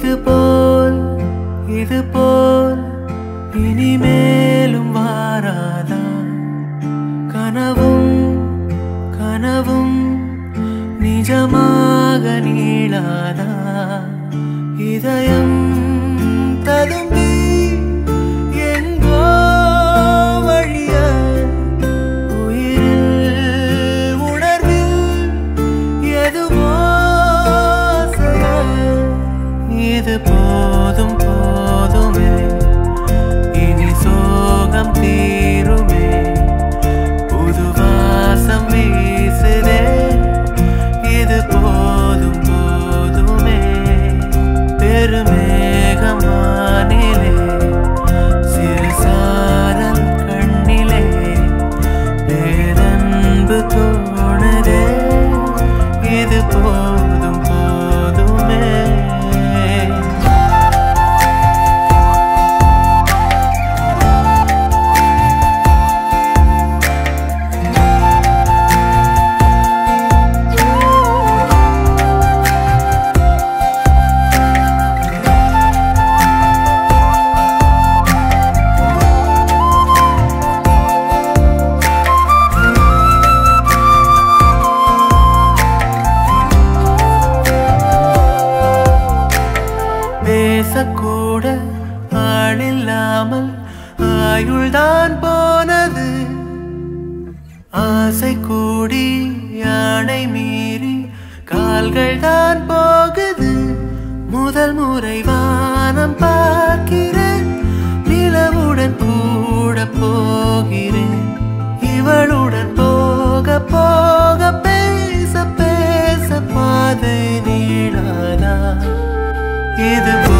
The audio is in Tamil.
இது போல் இது போல் இனிமேலும் வாராதா கனவும் கனவும் நிஜமாக நீளாதா இதயம் ததும்பி எங்கோ வழிய உயிரில் உணர்வில் எதுவோ செயல். இது போதும் போதுமே இனி சோகம் தீருமே புது வாசம் வீசுதே இது போதும் போதுமே பெருமேகமானிலே சிறு சாரல் கண்ணிலே பேரன்பு தோணுதே இது போதும் போதுமே பேசக்கூட ஆளில்லாமல் ஆயுள்தான் போனது ஆசை கூடி யானை மீறி கால்கள் தான் போகுது முதல் முறை வானம் பார்க்கிறேன் நிலவுடன் கூட போகிறேன் இவளுடன் போக போக பேச பேச பாதை நீடாதா இது